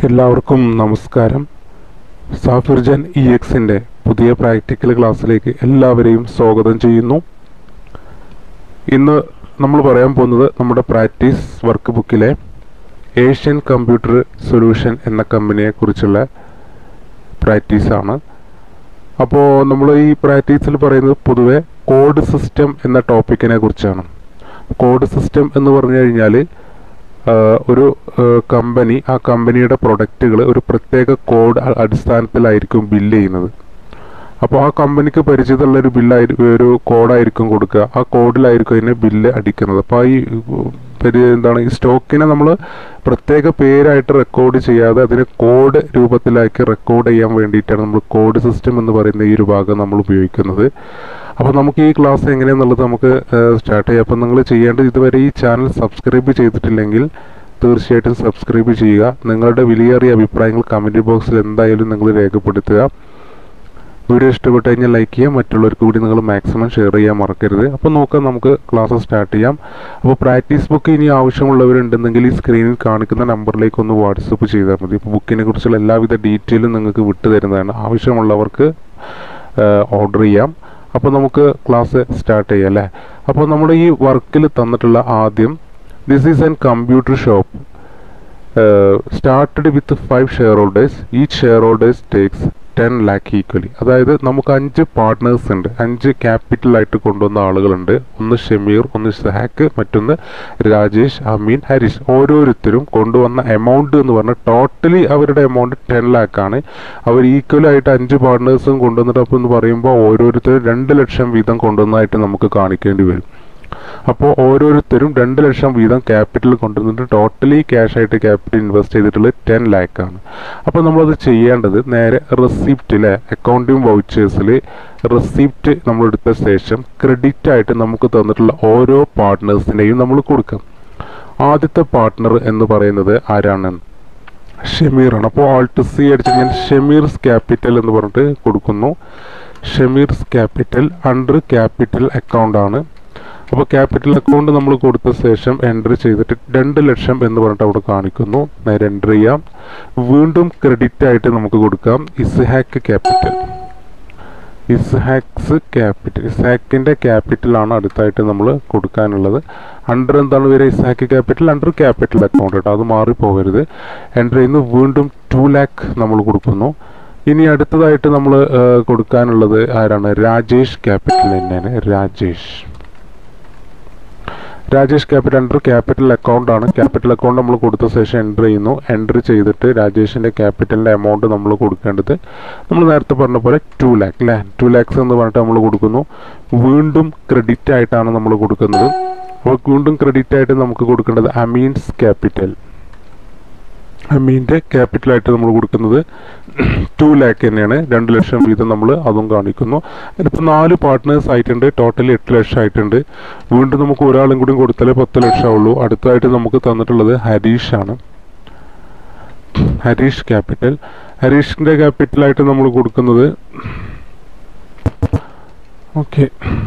എല്ലാവർക്കും നമസ്കാരം സാഫിർജൻ ഇ എക്സിൻ്റെ പുതിയ പ്രാക്ടിക്കൽ ക്ലാസ്സിലേക്ക് എല്ലാവരെയും സ്വാഗതം ചെയ്യുന്നു ഇന്ന് നമ്മൾ പറയാൻ പോകുന്നത് നമ്മുടെ പ്രാക്ടീസ് വർക്ക് ബുക്കിലെ ഏഷ്യൻ കമ്പ്യൂട്ടർ സൊല്യൂഷൻ എന്ന കമ്പനിയെ കുറിച്ചുള്ള പ്രാക്ടീസാണ് അപ്പോൾ നമ്മൾ ഈ പ്രാക്ടീസിൽ പറയുന്നത് പൊതുവെ കോഡ് സിസ്റ്റം എന്ന ടോപ്പിക്കിനെ കുറിച്ചാണ് കോഡ് സിസ്റ്റം എന്ന് പറഞ്ഞു കഴിഞ്ഞാൽ ആഹ് ഒരു കമ്പനി ആ കമ്പനിയുടെ പ്രൊഡക്റ്റുകൾ ഒരു പ്രത്യേക കോഡ് അടിസ്ഥാനത്തിലായിരിക്കും ബില്ല് ചെയ്യുന്നത് അപ്പോൾ ആ കമ്പനിക്ക് പരിചിതമുള്ള ഒരു ബില്ലായി ഒരു കോഡായിരിക്കും കൊടുക്കുക ആ കോഡിലായിരിക്കും അതിന് ബില്ല് അടിക്കുന്നത് അപ്പോൾ ഈ പരി എന്താണ് ഈ സ്റ്റോക്കിനെ നമ്മൾ പ്രത്യേക പേരായിട്ട് റെക്കോർഡ് ചെയ്യാതെ അതിനെ കോഡ് രൂപത്തിലാക്കി റെക്കോർഡ് ചെയ്യാൻ വേണ്ടിയിട്ടാണ് നമ്മൾ കോഡ് സിസ്റ്റം എന്ന് പറയുന്ന ഈ ഒരു ഭാഗം നമ്മൾ ഉപയോഗിക്കുന്നത് അപ്പോൾ നമുക്ക് ഈ ക്ലാസ് എങ്ങനെയാണെന്നുള്ളത് നമുക്ക് സ്റ്റാർട്ട് ചെയ്യാം അപ്പോൾ നിങ്ങൾ ചെയ്യേണ്ടത് ഇതുവരെ ഈ ചാനൽ സബ്സ്ക്രൈബ് ചെയ്തിട്ടില്ലെങ്കിൽ തീർച്ചയായിട്ടും സബ്സ്ക്രൈബ് ചെയ്യുക നിങ്ങളുടെ വിലയേറിയ അഭിപ്രായങ്ങൾ കമൻറ്റ് ബോക്സിൽ എന്തായാലും നിങ്ങൾ രേഖപ്പെടുത്തുക വീഡിയോ ഇഷ്ടപ്പെട്ട് കഴിഞ്ഞാൽ ലൈക്ക് ചെയ്യാം മറ്റുള്ളവർക്ക് കൂടി നിങ്ങൾ മാക്സിമം ഷെയർ ചെയ്യാൻ മറക്കരുത് അപ്പോൾ നോക്കാം നമുക്ക് ക്ലാസ് സ്റ്റാർട്ട് ചെയ്യാം അപ്പോൾ പ്രാക്ടീസ് ബുക്ക് ഇനി ആവശ്യമുള്ളവരുണ്ടെന്നെങ്കിൽ ഈ സ്ക്രീനിൽ കാണിക്കുന്ന നമ്പറിലേക്ക് ഒന്ന് വാട്സപ്പ് ചെയ്താൽ മതി ഇപ്പോൾ ബുക്കിനെ കുറിച്ചുള്ള എല്ലാവിധ ഡീറ്റെയിലും നിങ്ങൾക്ക് വിട്ടു തരുന്നതാണ് ആവശ്യമുള്ളവർക്ക് ഓർഡർ ചെയ്യാം അപ്പോൾ നമുക്ക് ക്ലാസ് സ്റ്റാർട്ട് ചെയ്യാം അല്ലേ അപ്പോൾ നമ്മുടെ ഈ വർക്കിൽ തന്നിട്ടുള്ള ആദ്യം this is an computer shop started with five share holders each share holders takes ten lakh equally അതായത് നമുക്ക് അഞ്ച് പാർട്ട്നേഴ്സ് ഉണ്ട് അഞ്ച് ക്യാപിറ്റലായിട്ട് കൊണ്ടുവന്ന ആളുകളുണ്ട് ഒന്ന് ഷമീർ ഒന്ന് സഹാക്ക് മറ്റൊന്ന് രാജേഷ് അമീൻ ഹരീഷ് ഓരോരുത്തരും കൊണ്ടുവന്ന എമൗണ്ട് എന്ന് പറഞ്ഞാൽ ടോട്ടലി അവരുടെ എമൗണ്ട് ടെൻ ലാക്കാണ് അവർ ഈക്വലായിട്ട് അഞ്ച് പാർട്ട്നേഴ്സും കൊണ്ടുവന്നിട്ട് അപ്പോൾ എന്ന് പറയുമ്പോൾ ഓരോരുത്തരും രണ്ട് ലക്ഷം വീതം കൊണ്ടുവന്നതായിട്ട് നമുക്ക് കാണിക്കേണ്ടി വരും അപ്പോൾ ഓരോരുത്തരും രണ്ട് ലക്ഷം വീതം ക്യാപിറ്റൽ കൊണ്ടുവന്നിട്ട് ടോട്ടലി ക്യാഷ് ആയിട്ട് ക്യാപിറ്റൽ ഇൻവെസ്റ്റ് ചെയ്തിട്ടുള്ളത് ടെൻ ലാക്കാണ് അപ്പോൾ നമ്മളത് ചെയ്യേണ്ടത് നേരെ റെസിപ്റ്റിലെ അക്കൗണ്ടിങ് വൗച്ചേഴ്സിൽ റെസിപ്റ്റ് നമ്മൾ എടുത്ത ശേഷം ക്രെഡിറ്റ് ആയിട്ട് നമുക്ക് തന്നിട്ടുള്ള ഓരോ പാർട്ട്നേഴ്സിനെയും നമ്മൾ കൊടുക്കാം ആദ്യത്തെ പാർട്ട്ണർ എന്ന് പറയുന്നത് ആരാണ് ഷമീറാണ് അപ്പോൾ ആൾട്ട് സി അടിച്ച് ഞാൻ ഷമീർസ് ക്യാപിറ്റൽ എന്ന് പറഞ്ഞിട്ട് കൊടുക്കുന്നു Shameer's capital under capital account ആണ് അപ്പോൾ ക്യാപിറ്റൽ അക്കൗണ്ട് നമ്മൾ കൊടുത്ത ശേഷം എൻട്രി ചെയ്തിട്ട് രണ്ട് ലക്ഷം എന്ന് പറഞ്ഞിട്ട് അവിടെ കാണിക്കുന്നു നേരെ എൻട്രി ചെയ്യാം വീണ്ടും ക്രെഡിറ്റ് ആയിട്ട് നമുക്ക് കൊടുക്കാം ഇസ്ഹാക്ക് ക്യാപിറ്റൽ ഇസ്ഹാക്സ് ക്യാപിറ്റൽ ഇസ്ഹാക്കിൻ്റെ ക്യാപിറ്റലാണ് അടുത്തായിട്ട് നമ്മൾ കൊടുക്കാനുള്ളത് അണ്ടർ എന്താണ് വരിക Ishaq capital under capital account കേട്ടോ അത് മാറിപ്പോകരുത് എൻട്രി ചെയ്യുന്നു വീണ്ടും ടു ലാക്ക് നമ്മൾ കൊടുക്കുന്നു ഇനി അടുത്തതായിട്ട് നമ്മൾ കൊടുക്കാനുള്ളത് ആരാണ് രാജേഷ് ക്യാപിറ്റൽ തന്നെയാണ് Rajesh Rajesh capital under capital account ആണ് ക്യാപിറ്റൽ അക്കൗണ്ട് നമ്മൾ കൊടുത്ത ശേഷം എൻട്രി ചെയ്യുന്നു എൻട്രി ചെയ്തിട്ട് രാജേഷിന്റെ ക്യാപിറ്റലിന്റെ എമൗണ്ട് നമ്മൾ കൊടുക്കേണ്ടത് നമ്മൾ നേരത്തെ പറഞ്ഞ പോലെ ടു ലാക്ക് അല്ലേ ടു ലാക്സ് എന്ന് പറഞ്ഞിട്ട് നമ്മൾ കൊടുക്കുന്നു വീണ്ടും ക്രെഡിറ്റ് ആയിട്ടാണ് നമ്മൾ കൊടുക്കുന്നത് അപ്പോൾ വീണ്ടും ക്രെഡിറ്റ് ആയിട്ട് നമുക്ക് കൊടുക്കേണ്ടത് അമീൻസ് ക്യാപിറ്റൽ അമീൻ്റെ ക്യാപിറ്റലായിട്ട് നമ്മൾ കൊടുക്കുന്നത് ടു ലാക്ക് തന്നെയാണ് രണ്ട് ലക്ഷം വീതം നമ്മൾ അതും കാണിക്കുന്നു അതിനിപ്പോൾ നാല് പാർട്ട്നേഴ്സ് ആയിട്ടുണ്ട് ടോട്ടലി എട്ട് ലക്ഷം ആയിട്ടുണ്ട് വീണ്ടും നമുക്ക് ഒരാളും കൂടി കൊടുത്താലേ പത്ത് ലക്ഷം ഉള്ളൂ അടുത്തായിട്ട് നമുക്ക് തന്നിട്ടുള്ളത് ഹരീഷ് ആണ് ഹരീഷ് ക്യാപിറ്റൽ ഹരീഷിൻ്റെ ക്യാപിറ്റലായിട്ട് നമ്മൾ കൊടുക്കുന്നത് ഓക്കെ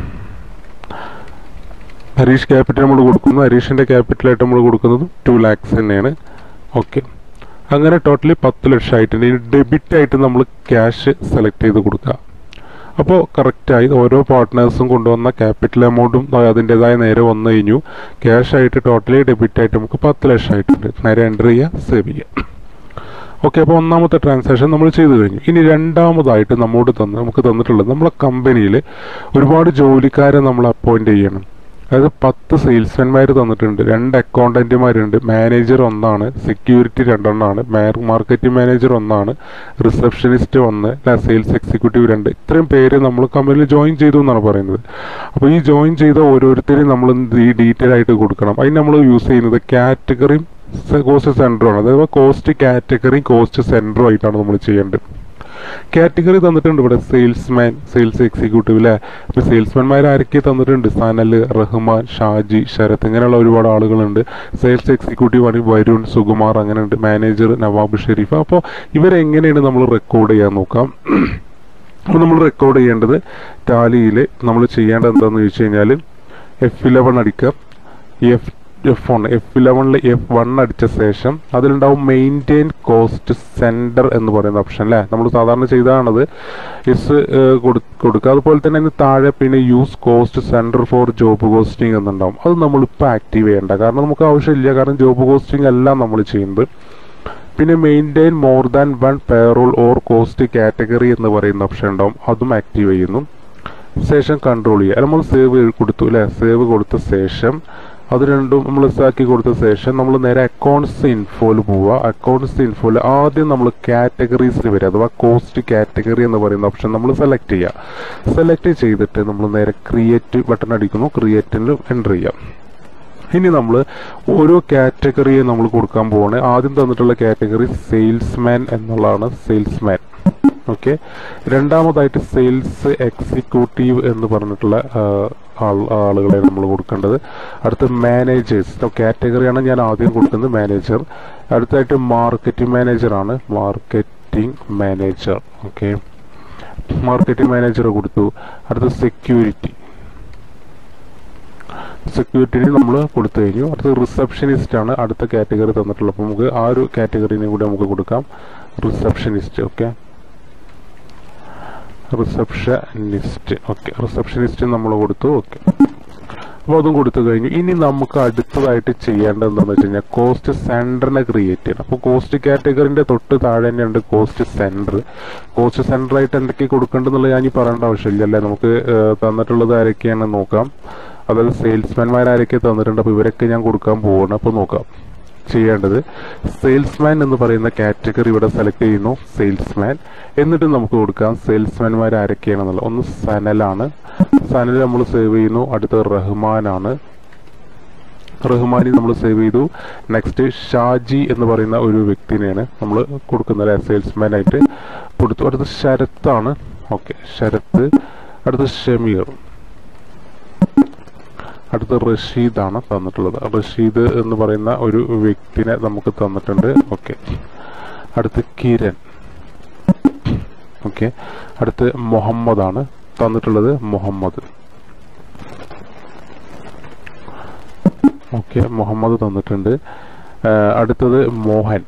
ഹരീഷ് ക്യാപിറ്റൽ നമ്മൾ കൊടുക്കുന്നു ഹരീഷിൻ്റെ ക്യാപിറ്റലായിട്ട് നമ്മൾ കൊടുക്കുന്നത് ടു ലാക്സ് തന്നെയാണ് ഓക്കെ അങ്ങനെ ടോട്ടലി പത്ത് ലക്ഷം ആയിട്ടുണ്ട് ഇനി ഡെബിറ്റ് ആയിട്ട് നമ്മൾ ക്യാഷ് സെലക്ട് ചെയ്ത് കൊടുക്കുക അപ്പോൾ കറക്റ്റായി ഓരോ പാർട്ട്നേഴ്സും കൊണ്ടുവന്ന ക്യാപിറ്റൽ എമൗണ്ടും അതിൻ്റെതായ നേരെ വന്നു കഴിഞ്ഞു ക്യാഷ് ആയിട്ട് ടോട്ടലി ഡെബിറ്റ് ആയിട്ട് നമുക്ക് പത്ത് ലക്ഷം ആയിട്ടുണ്ട് നേരെ എൻ്റർ ചെയ്യുക സേവ് ചെയ്യുക ഓക്കെ അപ്പോൾ ഒന്നാമത്തെ ട്രാൻസാക്ഷൻ നമ്മൾ ചെയ്തു കഴിഞ്ഞു ഇനി രണ്ടാമതായിട്ട് നമ്മോട് തന്ന് നമുക്ക് തന്നിട്ടുള്ളത് നമ്മളെ കമ്പനിയിൽ ഒരുപാട് ജോലിക്കാരെ നമ്മൾ അപ്പോയിൻറ്റ് ചെയ്യണം അതായത് പത്ത് സെയിൽസ്മാൻമാർ തന്നിട്ടുണ്ട് രണ്ട് അക്കൗണ്ടന്റുമാരുണ്ട് മാനേജർ ഒന്നാണ് സെക്യൂരിറ്റി രണ്ടെണ്ണമാണ് മാർക്കറ്റിംഗ് മാനേജർ ഒന്നാണ് റിസപ്ഷനിസ്റ്റ് ഒന്ന് സെയിൽസ് എക്സിക്യൂട്ടീവ് രണ്ട് ഇത്രയും പേര് നമ്മൾ കമ്പനിയിൽ ജോയിൻ ചെയ്തു എന്നാണ് പറയുന്നത് അപ്പോൾ ഈ ജോയിൻ ചെയ്ത ഓരോരുത്തരെയും നമ്മൾ ഈ ഡീറ്റെയിൽ ആയിട്ട് കൊടുക്കണം അതിന് നമ്മൾ യൂസ് ചെയ്യുന്നത് കാറ്റഗറിയും കോസ്റ്റ് സെൻറ്ററുമാണ് അതായത് കോസ്റ്റ് കാറ്റഗറി കോസ്റ്റ് സെൻറ്ററും ആയിട്ടാണ് നമ്മൾ ചെയ്യേണ്ടത് കാറ്റഗറി തന്നിട്ടുണ്ട് ഇവിടെ സെയിൽസ്മാൻ സെയിൽസ് എക്സിക്യൂട്ടീവ് അല്ലേ ഇപ്പൊ സെയിൽസ്മാൻമാർ ആരൊക്കെ തന്നിട്ടുണ്ട് സനൽ റഹ്മാൻ ഷാജി ശരത് ഇങ്ങനെയുള്ള ഒരുപാട് ആളുകളുണ്ട് സെയിൽസ് എക്സിക്യൂട്ടീവ് ആണ് വരുൺ സുകുമാർ അങ്ങനെ ഉണ്ട് മാനേജർ നവാബ് ഷെരീഫ് അപ്പോൾ ഇവരെങ്ങനെയാണ് നമ്മൾ റെക്കോർഡ് ചെയ്യാൻ നോക്കാം അപ്പോൾ നമ്മൾ റെക്കോർഡ് ചെയ്യേണ്ടത് ടാലിയിൽ നമ്മൾ ചെയ്യേണ്ടത് എന്താണെന്ന് ചോദിച്ചു കഴിഞ്ഞാൽ എഫ് ഇലവൺ അടിക്കുക എഫ് എഫ് വൺ എഫ് ഇലവനിൽ എഫ് വൺ അടിച്ച ശേഷം അതിലുണ്ടാവും മെയിൻറ്റെയിൻ കോസ്റ്റ് സെൻറ്റർ എന്ന് പറയുന്ന ഓപ്ഷൻ അല്ലേ നമ്മൾ സാധാരണ ചെയ്തതാണത് എസ് കൊടുക്കുക അതുപോലെ തന്നെ അതിന് താഴെ പിന്നെ use cost centre for job costing എന്നുണ്ടാവും അത് നമ്മളിപ്പോൾ ആക്റ്റീവ് ചെയ്യേണ്ട കാരണം നമുക്ക് ആവശ്യമില്ല കാരണം ജോബ് കോസ്റ്റിംഗ് അല്ല നമ്മൾ ചെയ്യുന്നത് പിന്നെ maintain more than one payroll or cost category എന്ന് പറയുന്ന ഓപ്ഷൻ ഉണ്ടാവും അതും ആക്റ്റീവ് ചെയ്യുന്നു ശേഷം കൺട്രോൾ ചെയ്യുക നമ്മൾ സേവ് കൊടുത്തു അല്ലേ സേവ് കൊടുത്ത ശേഷം അത് രണ്ടും നമ്മൾ ആക്കി കൊടുത്ത ശേഷം നമ്മൾ നേരെ അക്കൗണ്ട്സ് ഇൻഫോയിൽ പോവുക അക്കൗണ്ട്സ് ഇൻഫോയിൽ ആദ്യം നമ്മൾ കാറ്റഗറീസിൽ വരിക അഥവാ കോസ്റ്റ് കാറ്റഗറി എന്ന് പറയുന്ന ഓപ്ഷൻ നമ്മൾ സെലക്ട് ചെയ്യുക സെലക്ട് ചെയ്തിട്ട് നമ്മൾ നേരെ ക്രിയേറ്റ് ബട്ടൺ അടിക്കുന്നു ക്രിയേറ്റിൽ എൻ്റർ ചെയ്യാം ഇനി നമ്മൾ ഓരോ കാറ്റഗറിയെ നമ്മൾ കൊടുക്കാൻ പോവാണ് ആദ്യം തന്നിട്ടുള്ള കാറ്റഗറി സെയിൽസ്മാൻ എന്നുള്ളതാണ് സെയിൽസ്മാൻ ഓക്കെ രണ്ടാമതായിട്ട് സെയിൽസ് എക്സിക്യൂട്ടീവ് എന്ന് പറഞ്ഞിട്ടുള്ള ആ, ആൾ ആളുകളെ നമ്മൾ കൊടുക്കേണ്ടത് അടുത്ത് മാനേജേഴ്സ് കാറ്റഗറിയാണ് ഞാൻ ആദ്യം കൊടുക്കുന്നത് മാനേജർ അടുത്തായിട്ട് മാർക്കറ്റിംഗ് മാനേജറാണ് marketing manager okay marketing manager കൊടുത്തു അടുത്ത സെക്യൂരിറ്റി സെക്യൂരിറ്റിന് നമ്മൾ കൊടുത്തു കഴിഞ്ഞു അടുത്ത റിസപ്ഷനിസ്റ്റ് ആണ് അടുത്ത കാറ്റഗറി തന്നിട്ടുള്ളത് അപ്പോൾ നമുക്ക് ആ ഒരു കാറ്റഗറിനെ കൂടി നമുക്ക് കൊടുക്കാം receptionist okay receptionist okay receptionist നമ്മൾ കൊടുത്തു ഓക്കെ അപ്പോൾ അതും കൊടുത്തു കഴിഞ്ഞു ഇനി നമുക്ക് അടുത്തതായിട്ട് ചെയ്യേണ്ടത് എന്താണെന്ന് വെച്ച് കഴിഞ്ഞാൽ കോസ്റ്റ് സെന്ററിനെ ക്രിയേറ്റ് ചെയ്യണം അപ്പോൾ കോസ്റ്റ് കാറ്റഗറിന്റെ തൊട്ട് താഴെ തന്നെയുണ്ട് കോസ്റ്റ് സെന്റർ കോസ്റ്റ് സെന്റർ ആയിട്ട് എന്തൊക്കെ കൊടുക്കേണ്ടതെന്നുള്ളത് ഞാൻ ഈ പറയേണ്ട ആവശ്യമില്ല അല്ലേ നമുക്ക് ഏഹ്, തന്നിട്ടുള്ളത് ആരൊക്കെയാണെന്ന് നോക്കാം അതായത് സെയിൽസ്മാൻമാർ ആരൊക്കെ തന്നിട്ടുണ്ട് അപ്പോൾ ഇവരൊക്കെ ഞാൻ കൊടുക്കാൻ പോവാണ് അപ്പോൾ നോക്കാം ചെയ്യേണ്ടത് സെയിൽസ്മാൻ എന്ന് പറയുന്ന കാറ്റഗറി ഇവിടെ സെലക്ട് ചെയ്യുന്നു സെയിൽസ്മാൻ എന്നിട്ട് നമുക്ക് കൊടുക്കാം സെയിൽസ്മാൻമാർ ആരൊക്കെയാണെന്നുള്ളത് ഒന്ന് സനലാണ് സനൽ നമ്മൾ സേവ് ചെയ്യുന്നു അടുത്ത റഹ്മാനാണ് റഹ്മാനി നമ്മൾ സേവ് ചെയ്തു നെക്സ്റ്റ് ഷാജി എന്ന് പറയുന്ന ഒരു വ്യക്തിനെയാണ് നമ്മൾ കൊടുക്കുന്നത് സെയിൽസ്മാൻ ആയിട്ട് കൊടുത്തു അടുത്ത ശരത്താണ് ഓക്കെ ശരത്ത് അടുത്ത ഷമീർ അടുത്ത റഷീദാണ് തന്നിട്ടുള്ളത് റഷീദ് എന്ന് പറയുന്ന ഒരു വ്യക്തിനെ നമുക്ക് തന്നിട്ടുണ്ട് ഓക്കെ അടുത്ത് കിരൺ ഓക്കെ അടുത്ത് മുഹമ്മദാണ് തന്നിട്ടുള്ളത് മുഹമ്മദ് ഓക്കെ മുഹമ്മദ് തന്നിട്ടുണ്ട് ആ, അടുത്തത് മോഹൻ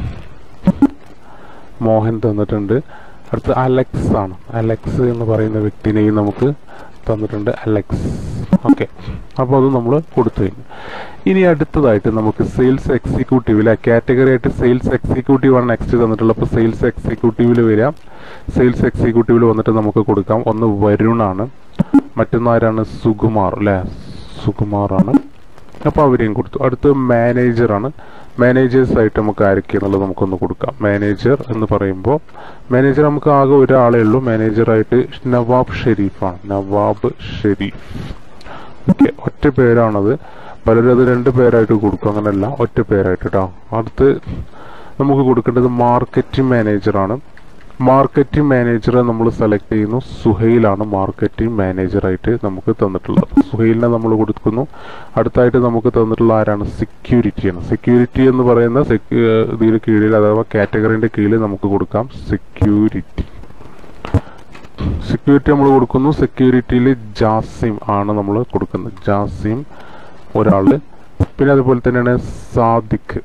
മോഹൻ തന്നിട്ടുണ്ട് അടുത്ത് അലക്സ് ആണ് അലക്സ് എന്ന് പറയുന്ന വ്യക്തിനെയും നമുക്ക് തന്നിട്ടുണ്ട് അലക്സ് ഓക്കെ അപ്പോൾ അത് നമ്മൾ കൊടുത്തു കഴിഞ്ഞു ഇനി അടുത്തതായിട്ട് നമുക്ക് സെയിൽസ് എക്സിക്യൂട്ടീവിലെ കാറ്റഗറി ആയിട്ട് സെയിൽസ് എക്സിക്യൂട്ടീവ് ആണ് നെക്സ്റ്റ് തന്നിട്ടുള്ളത് അപ്പോൾ സെയിൽസ് എക്സിക്യൂട്ടീവിൽ വരാം സെയിൽസ് എക്സിക്യൂട്ടീവിൽ വന്നിട്ട് നമുക്ക് കൊടുക്കാം ഒന്ന് വരുണാണ് മറ്റൊന്നാരാണ് സുകുമാർ അല്ലേ സുകുമാറാണ് അപ്പോൾ അവരെയും കൊടുത്തു അടുത്ത് മാനേജറാണ് മാനേജേഴ്സ് ആയിട്ട് നമുക്ക് ആരൊക്കെയെന്നുള്ളത് നമുക്കൊന്ന് കൊടുക്കാം മാനേജർ എന്ന് പറയുമ്പോൾ മാനേജർ നമുക്ക് ആകെ ഒരാളേ ഉള്ളൂ മാനേജറായിട്ട് നവാബ് ഷെരീഫാണ് നവാബ് ഷെരീഫ് ഓക്കെ ഒറ്റ പേരാണത് പലരും അത് രണ്ട് പേരായിട്ട് കൊടുക്കും അങ്ങനെയല്ല ഒറ്റ പേരായിട്ട് കേട്ടോ അടുത്ത് നമുക്ക് കൊടുക്കേണ്ടത് മാർക്കറ്റിംഗ് മാനേജറാണ് മാർക്കറ്റിംഗ് മാനേജറെ നമ്മൾ സെലക്ട് ചെയ്യുന്നു സുഹൈലാണ് മാർക്കറ്റിംഗ് മാനേജറായിട്ട് നമുക്ക് തന്നിട്ടുള്ളത് സുഹൈലിനെ നമ്മൾ കൊടുക്കുന്നു അടുത്തായിട്ട് നമുക്ക് തന്നിട്ടുള്ള ആരാണ് സെക്യൂരിറ്റിയാണ് സെക്യൂരിറ്റി എന്ന് പറയുന്ന സെക്യൂ ഇതിന് കീഴിൽ അഥവാ കാറ്റഗറിന്റെ കീഴിൽ നമുക്ക് കൊടുക്കാം സെക്യൂരിറ്റി സെക്യൂരിറ്റി നമ്മൾ കൊടുക്കുന്നു സെക്യൂരിറ്റിയിൽ ജാസിം ആണ് നമ്മൾ കൊടുക്കുന്നത് ജാസിം ഒരാള് പിന്നെ അതുപോലെ തന്നെയാണ് സാദിഖ്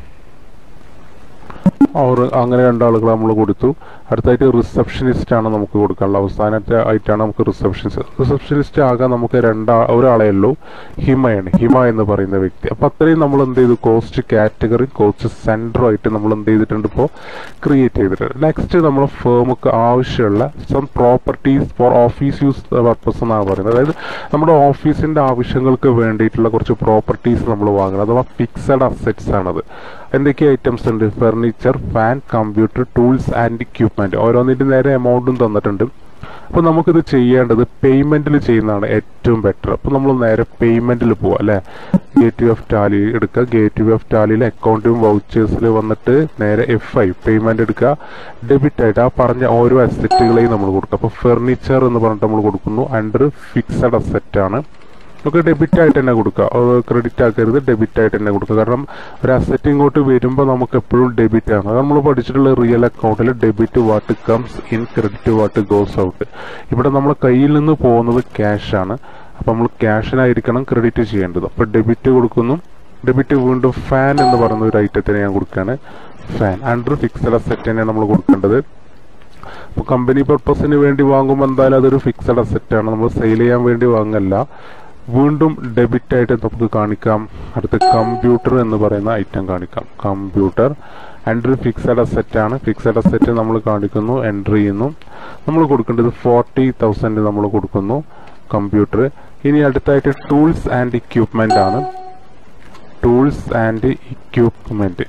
അവർ അങ്ങനെ രണ്ടാളുകൾ നമ്മൾ കൊടുത്തു അടുത്തായിട്ട് റിസപ്ഷനിസ്റ്റ് ആണ് നമുക്ക് കൊടുക്കാനുള്ളത് അവസാനത്തെ ആയിട്ടാണ് നമുക്ക് റിസപ്ഷനിസ്റ്റ് റിസപ്ഷനിസ്റ്റ് ആകാൻ നമുക്ക് രണ്ടാ ഒരാളെ ഉള്ളൂ ഹിമയാണ് ഹിമ എന്ന് പറയുന്ന വ്യക്തി അപ്പൊ അത്രയും നമ്മൾ എന്ത് ചെയ്തു കോസ്റ്റ് കാറ്റഗറി കോസ്റ്റ് സെന്ററും ആയിട്ട് നമ്മൾ എന്ത് ചെയ്തിട്ടുണ്ട് ഇപ്പോൾ ക്രിയേറ്റ് ചെയ്തിട്ടുണ്ട് നെക്സ്റ്റ് നമ്മൾ ഫേമുക്ക് ആവശ്യമുള്ള some properties for office use purpose എന്നാണ് പറയുന്നത് അതായത് നമ്മുടെ ഓഫീസിന്റെ ആവശ്യങ്ങൾക്ക് വേണ്ടിയിട്ടുള്ള കുറച്ച് പ്രോപ്പർട്ടീസ് നമ്മൾ വാങ്ങണം അഥവാ ഫിക്സഡ് അസറ്റ്സ് ആണത് എന്തൊക്കെ ഐറ്റംസ് ഉണ്ട് furniture fan computer tools and equipment ഓരോന്നിന്റെ നേരെ എമൗണ്ടും തന്നിട്ടുണ്ട് അപ്പോൾ നമുക്കിത് ചെയ്യേണ്ടത് പേയ്മെന്റിൽ ചെയ്യുന്നതാണ് ഏറ്റവും ബെറ്റർ അപ്പോൾ നമ്മൾ നേരെ പേയ്മെന്റിൽ പോവാം അല്ലെ ഗേറ്റ് വേ ഓഫ് ടാലി എടുക്കുക ഗേറ്റ് വേ ഓഫ് ടാലിയിൽ അക്കൗണ്ടും വൗച്ചേഴ്സിൽ വന്നിട്ട് നേരെ എഫ് ഐ പേയ്മെന്റ് എടുക്കുക ഡെബിറ്റ് ആയിട്ട് ആ പറഞ്ഞ ഓരോ അസറ്റുകളെയും നമ്മൾ കൊടുക്കുക അപ്പോൾ ഫർണിച്ചർ എന്ന് പറഞ്ഞിട്ട് നമ്മൾ കൊടുക്കുന്നു അണ്ടർ ഫിക്സഡ് അസറ്റ് ആണ് നമുക്ക് ഡെബിറ്റ് ആയിട്ട് തന്നെ കൊടുക്കുക ക്രെഡിറ്റ് ആക്കരുത് ഡെബിറ്റ് ആയിട്ട് തന്നെ കൊടുക്കുക കാരണം ഒരു അസറ്റ് ഇങ്ങോട്ട് വരുമ്പോൾ നമുക്ക് എപ്പോഴും ഡെബിറ്റ് ആണ് അത് നമ്മൾ പഠിച്ചിട്ടുള്ള റിയൽ അക്കൗണ്ടിൽ debit what comes in credit what goes out ഇവിടെ നമ്മുടെ കയ്യിൽ നിന്ന് പോകുന്നത് ക്യാഷ് ആണ് അപ്പൊ നമ്മൾ ക്യാഷിനായിരിക്കണം ക്രെഡിറ്റ് ചെയ്യേണ്ടത് അപ്പൊ ഡെബിറ്റ് കൊടുക്കുന്നു ഡെബിറ്റ് വീണ്ടും ഫാൻ എന്ന് പറയുന്ന ഒരു ഐറ്റത്തിന് ഞാൻ കൊടുക്കുകയാണ് ഫാൻ അണ്ടർ ഫിക്സഡ് അസെറ്റ് തന്നെയാണ് നമ്മൾ കൊടുക്കേണ്ടത് അപ്പോൾ കമ്പനി പർപ്പസിന് വേണ്ടി വാങ്ങുമ്പോൾ എന്തായാലും അതൊരു ഫിക്സഡ് അസെറ്റ് ആണ് നമ്മൾ സെയിൽ ചെയ്യാൻ വേണ്ടി വാങ്ങല്ല വീണ്ടും ഡെബിറ്റ് ആയിട്ട് നമുക്ക് കാണിക്കാം അടുത്ത് കമ്പ്യൂട്ടർ എന്ന് പറയുന്ന ഐറ്റം കാണിക്കാം കമ്പ്യൂട്ടർ അണ്ടർ ഫിക്സഡ് അസെറ്റ് ആണ് ഫിക്സഡ് അസെറ്റ് നമ്മൾ കാണിക്കുന്നു എൻട്രി ചെയ്യുന്നു നമ്മൾ കൊടുക്കേണ്ടത് ഫോർട്ടി തൗസൻഡ് നമ്മൾ കൊടുക്കുന്നു കമ്പ്യൂട്ടർ ഇനി അടുത്തായിട്ട് ടൂൾസ് ആൻഡ് ഇക്വിപ്മെന്റ് ആണ് tools and equipment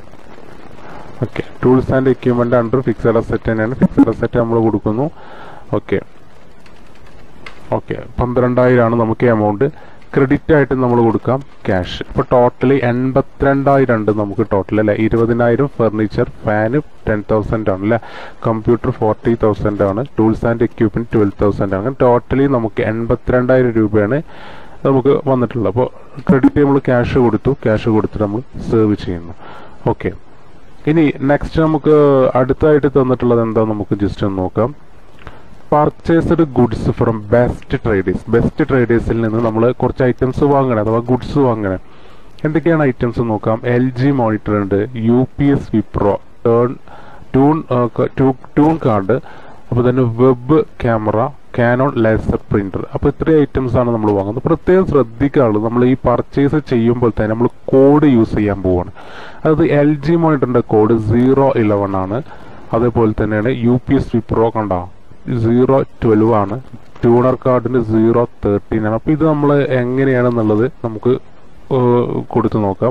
okay tools and equipment under fixed asset തന്നെയാണ് ഫിക്സഡ് അസെറ്റ് നമ്മൾ കൊടുക്കുന്നു ഓക്കെ ഓക്കെ പന്ത്രണ്ടായിരമാണ് നമുക്ക് എമൗണ്ട് ക്രെഡിറ്റ് ആയിട്ട് നമ്മൾ കൊടുക്കാം ക്യാഷ് ഇപ്പോൾ ടോട്ടലി എൺപത്തിരണ്ടായിരം ഉണ്ട് നമുക്ക് ടോട്ടൽ അല്ലേ ഇരുപതിനായിരം ഫർണിച്ചർ ഫാന് ടെൻ തൗസൻഡ് ആണ് അല്ലേ കമ്പ്യൂട്ടർ ഫോർട്ടി തൗസൻഡ് ആണ് tools and equipment twelve thousand ആണ് ടോട്ടലി നമുക്ക് എൺപത്തിരണ്ടായിരം രൂപയാണ് നമുക്ക് വന്നിട്ടുള്ളത് അപ്പോൾ ക്രെഡിറ്റ് നമ്മൾ ക്യാഷ് കൊടുത്തു ക്യാഷ് കൊടുത്തിട്ട് നമ്മൾ സേവ് ചെയ്യുന്നു ഓക്കെ ഇനി നെക്സ്റ്റ് നമുക്ക് അടുത്തായിട്ട് തന്നിട്ടുള്ളത് എന്താ നമുക്ക് ജസ്റ്റ് ഒന്ന് നോക്കാം purchased goods from best traders best ട്രേഡേഴ്സിൽ നിന്ന് നമ്മൾ കുറച്ച് ഐറ്റംസ് വാങ്ങണം അഥവാ ഗുഡ്സ് വാങ്ങണം എന്തൊക്കെയാണ് ഐറ്റംസ് നോക്കാം എൽ ജി മോണിറ്റർ ഉണ്ട് U P S Wipro turn tune tune card അപ്പോൾ തന്നെ web camera Canon laser printer അപ്പോൾ ഇത്രയും ഐറ്റംസ് ആണ് നമ്മൾ വാങ്ങുന്നത് പ്രത്യേകം ശ്രദ്ധിക്കാറുള്ളത് നമ്മൾ ഈ പർച്ചേസ് ചെയ്യുമ്പോൾ തന്നെ നമ്മൾ കോഡ് യൂസ് ചെയ്യാൻ പോവാണ് അതായത് എൽ ജി മോണിറ്ററിന്റെ കോഡ് സീറോ ഇലവൻ ആണ് അതേപോലെ തന്നെയാണ് യു പി എസ് വിപ്രോ കണ്ടോ സീറോ ട്വൽവ് ആണ് ട്യൂണർ കാർഡിന് സീറോ തേർട്ടീൻ ആണ് അപ്പോൾ ഇത് നമ്മൾ എങ്ങനെയാണെന്നുള്ളത് നമുക്ക് ഏഹ്, കൊടുത്തു നോക്കാം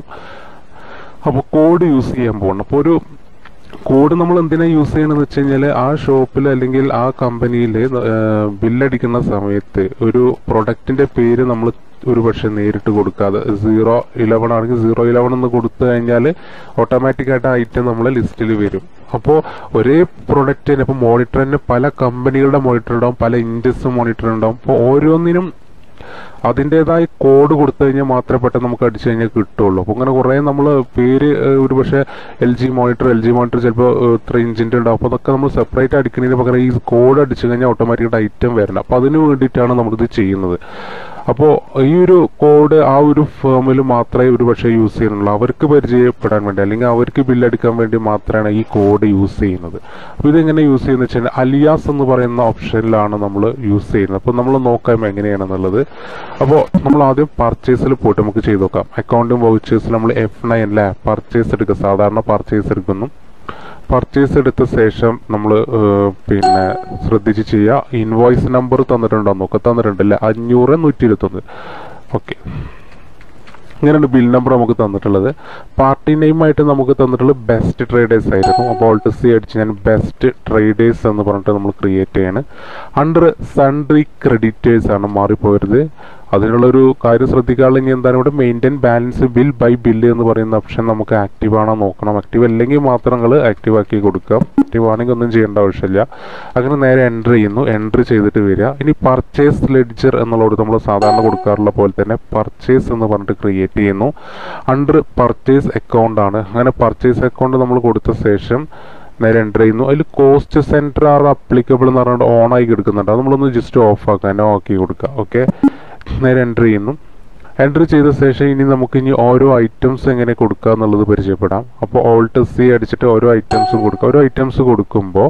അപ്പോൾ കോഡ് യൂസ് ചെയ്യാൻ പോകണം അപ്പോൾ ഒരു കോഡ് നമ്മൾ എന്തിനാ യൂസ് ചെയ്യണമെന്ന് വെച്ച് കഴിഞ്ഞാൽ ആ ഷോപ്പിൽ അല്ലെങ്കിൽ ആ കമ്പനിയിൽ ബില്ലടിക്കുന്ന സമയത്ത് ഒരു പ്രൊഡക്റ്റിന്റെ പേര് നമ്മൾ ഒരു പക്ഷെ നേരിട്ട് കൊടുക്കാതെ സീറോ ഇലവൻ ആണെങ്കിൽ സീറോ ഇലവൻ എന്ന് കൊടുത്തു കഴിഞ്ഞാൽ ഓട്ടോമാറ്റിക് ആയിട്ട് ഐറ്റം നമ്മളെ ലിസ്റ്റിൽ വരും അപ്പോൾ ഒരേ പ്രൊഡക്റ്റ് തന്നെ ഇപ്പോൾ മോണിറ്ററിന് പല കമ്പനികളുടെ മോണിറ്റർ ഉണ്ടാവും പല ഇൻഡസ് മോണിറ്റർ ഉണ്ടാവും അപ്പോൾ ഓരോന്നിനും അതിൻ്റെതായ കോഡ് കൊടുത്തു കഴിഞ്ഞാൽ മാത്രമേ പെട്ടെന്ന് നമുക്ക് അടിച്ചു കഴിഞ്ഞാൽ കിട്ടുള്ളൂ അപ്പോൾ അങ്ങനെ കുറേ നമ്മൾ പേര് ഏഹ്, ഒരു പക്ഷേ L G monitor L G monitor ചിലപ്പോൾ ഇത്ര ഇഞ്ചിൻ്റെ ഉണ്ടാവും അപ്പോൾ അതൊക്കെ നമ്മൾ സെപ്പറേറ്റ് അടിക്കുന്നതിന് പകരം ഈ കോഡ് അടിച്ചു കഴിഞ്ഞാൽ ഓട്ടോമാറ്റിക്കായിട്ട് ഐറ്റം വരണം അപ്പോൾ അതിന് വേണ്ടിയിട്ടാണ് നമ്മളിത് ചെയ്യുന്നത് അപ്പോൾ ഈ ഒരു കോഡ് ആ ഒരു ഫേമിൽ മാത്രമേ ഒരു പക്ഷേ യൂസ് ചെയ്യുന്നുള്ളൂ അവർക്ക് പരിചയപ്പെടാൻ വേണ്ടി അല്ലെങ്കിൽ അവർക്ക് ബില്ലടിക്കാൻ വേണ്ടി മാത്രമാണ് ഈ കോഡ് യൂസ് ചെയ്യുന്നത് അപ്പോൾ ഇതെങ്ങനെ യൂസ് ചെയ്യുന്നത് വെച്ചാൽ അലിയാസ് എന്ന് പറയുന്ന ഓപ്ഷനിലാണ് നമ്മൾ യൂസ് ചെയ്യുന്നത് അപ്പോൾ നമ്മൾ നോക്കാം എങ്ങനെയാണെന്നുള്ളത് അപ്പോൾ നമ്മൾ ആദ്യം പർച്ചേസിൽ പോയിട്ട് നമുക്ക് ചെയ്ത് നോക്കാം അക്കൗണ്ടും വൗച്ചേഴ്സിൽ നമ്മൾ എഫ് നയനിലെ പർച്ചേസ് എടുക്കുക സാധാരണ പർച്ചേസ് എടുക്കുന്നു പർച്ചേസ് എടുത്ത ശേഷം നമ്മൾ പിന്നെ ശ്രദ്ധിച്ച് ചെയ്യുക ഇൻവോയ്സ് നമ്പർ തന്നിട്ടുണ്ടോ നോക്കുക തന്നിട്ടുണ്ടല്ലേ അഞ്ഞൂറ് നൂറ്റി ഇരുപത്തൊന്ന് ഓക്കെ ഇങ്ങനെയാണ് ബിൽ നമ്പർ നമുക്ക് തന്നിട്ടുള്ളത് പാർട്ടി നെയിം ആയിട്ട് നമുക്ക് തന്നിട്ടുള്ളത് ബെസ്റ്റ് ട്രേഡേഴ്സ് ആയിരുന്നു അപ്പോൾ ഓൾട്ട് സി അടിച്ച് ഞാൻ ബെസ്റ്റ് ട്രേഡേഴ്സ് എന്ന് പറഞ്ഞിട്ട് നമ്മൾ ക്രിയേറ്റ് ചെയ്യാണ് അണ്ടർ സൺട്രി ക്രെഡിറ്റേഴ്സ് ആണ് മാറിപ്പോയത് അതിനുള്ള ഒരു കാര്യം ശ്രദ്ധിക്കാനുള്ള ഇനി എന്താണ് ഇവിടെ maintain balance bill by bill എന്ന് പറയുന്ന ഓപ്ഷൻ നമുക്ക് ആക്റ്റീവ് ആണോ നോക്കണം ആക്റ്റീവ് അല്ലെങ്കിൽ മാത്രം നിങ്ങൾ ആക്റ്റീവ് ആക്കി കൊടുക്കാം ആക്റ്റീവ് ആണെങ്കിൽ ഒന്നും ചെയ്യേണ്ട ആവശ്യമില്ല അങ്ങനെ നേരെ എൻട്രി ചെയ്യുന്നു എൻട്രി ചെയ്തിട്ട് വരിക ഇനി പർച്ചേസ് ലെഡ്ജർ എന്നുള്ളത് നമ്മൾ സാധാരണ കൊടുക്കാറുള്ള പോലെ തന്നെ പർച്ചേസ് എന്ന് പറഞ്ഞിട്ട് ക്രിയേറ്റ് ചെയ്യുന്നു അണ്ടർ പർച്ചേസ് അക്കൗണ്ട് ആണ് അങ്ങനെ പർച്ചേസ് അക്കൗണ്ട് നമ്മൾ കൊടുത്ത ശേഷം നേരെ എൻ്റർ ചെയ്യുന്നു അതിൽ കോസ്റ്റ് സെൻറ്റർ ആർ അപ്ലിക്കബിൾ എന്ന് പറഞ്ഞിട്ട് ഓൺ ആയി എടുക്കുന്നുണ്ട് അത് നമ്മളൊന്ന് ജസ്റ്റ് ഓഫ് ആക്കാം നോ ആക്കി കൊടുക്കുക ഓക്കെ നേരെ എൻ്റർ ചെയ്യുന്നു എൻ്റർ ചെയ്ത ശേഷം ഇനി നമുക്ക് ഇനി ഓരോ ഐറ്റംസ് എങ്ങനെ കൊടുക്കുക എന്നുള്ളത് പരിചയപ്പെടാം അപ്പോൾ ഓൾട്ട് സി അടിച്ചിട്ട് ഓരോ ഐറ്റംസും കൊടുക്കുക ഓരോ ഐറ്റംസ് കൊടുക്കുമ്പോൾ